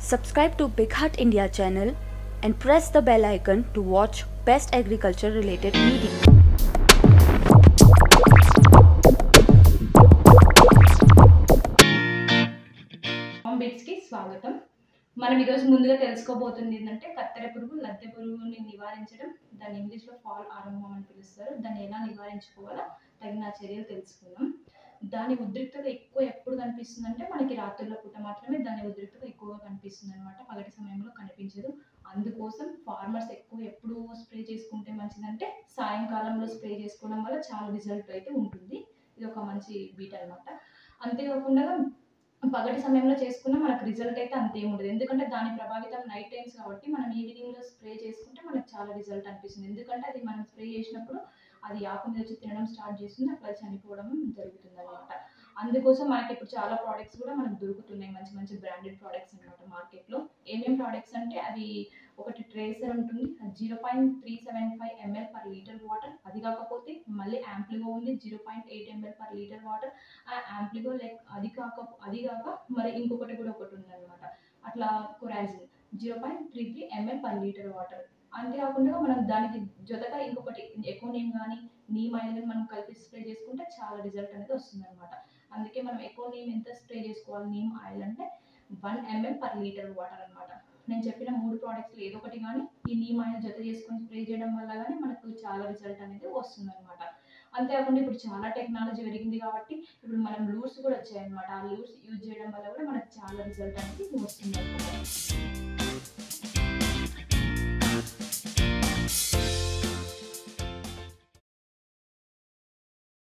Subscribe to Big Heart India channel and press the bell icon to watch best agriculture related media. Farm బిట్స్కి స్వాగతం మనం ఈరోజు ముందుగా తెలుసుకోబోతుంది ఏంటంటే కత్తెర పురుగు లద్దె పురుగుని నివారించడం దాన్ని ఇంగ్లీష్లో ఫాల్ ఆరంభం అని పిలుస్తారు దాన్ని ఎలా నివారించుకోవాలో తగిన చర్యలు తెలుసుకుందాం దాని ఉద్రిక్తత ఎక్కువ ఎప్పుడు కనిపిస్తుంది అంటే మనకి రాత్రుల పూట మాత్రమే దాని ఉద్రిక్తత ఎక్కువగా కనిపిస్తుంది అనమాట పగటి సమయంలో కనిపించదు అందుకోసం ఫార్మర్స్ ఎక్కువ ఎప్పుడు స్ప్రే చేసుకుంటే మంచిదంటే సాయంకాలంలో స్ప్రే చేసుకోవడం వల్ల చాలా రిజల్ట్ అయితే ఉంటుంది ఇది ఒక మంచి బీట్ అనమాట అంతేకాకుండా పగటి సమయంలో చేసుకున్న మనకు రిజల్ట్ అయితే అంత ఏమి ఉండదు ఎందుకంటే దాని ప్రభావితం నైట్ టైమ్స్ కాబట్టి మనం ఈవినింగ్లో స్ప్రే చేసుకుంటే మనకు చాలా రిజల్ట్ అనిపిస్తుంది ఎందుకంటే అది మనం స్ప్రే చేసినప్పుడు అది ఆకు మీద వచ్చి తినడం స్టార్ట్ చేస్తుంది అప్పుడు అది చనిపోవడం జరుగుతుంది అనమాట అందుకోసం మనకి ఇప్పుడు చాలా ప్రోడక్ట్స్ కూడా మనకు దొరుకుతున్నాయి మంచి మంచి బ్రాండెడ్ ప్రోడక్ట్స్ అనమాట మార్కెట్లో ఏమేం ప్రోడక్ట్స్ అంటే అవి ఒకటి ట్రేసర్ ఉంటుంది zero point three seven five ml per litre water అది కాకపోతే మళ్ళీ యాంప్లిగో ఉంది zero point eight ml per litre water ఆ యాంప్లిగో లైక్ అది కాక అది కాక మరి ఇంకొకటి కూడా ఒకటి ఉందన్నమాట అట్లా Coragen zero point three three ml per litre water అంతేకాకుండా మనం దానికి జొతగా ఇంకొకటి ఎక్కువ నీమ్ కానీ నీమ్ ఆయిల్ కానీ మనం కలిపి స్ప్రే చేసుకుంటే చాలా రిజల్ట్ అనేది వస్తుంది అనమాట అందుకే మనం ఎక్కువ నీమ్ ఎంత స్ప్రే చేసుకోవాలి నీమ్ ఆయిల్ అంటే one ml per litre water అనమాట నేను చెప్పిన మూడు ప్రోడక్ట్స్ ఏదో ఒకటి కానీ ఈ నీమ్ ఆయిల్ జొత చేసుకొని స్ప్రే చేయడం వల్ల కానీ మనకు చాలా రిజల్ట్ అనేది వస్తుంది అనమాట అంతేకాకుండా ఇప్పుడు చాలా టెక్నాలజీ పెరిగింది కాబట్టి ఇప్పుడు మనం లూర్స్ కూడా వచ్చాయన్నమాట ఆ లూర్స్ యూజ్ చేయడం వల్ల కూడా మనకు చాలా రిజల్ట్ అనేది వస్తుంది అనమాట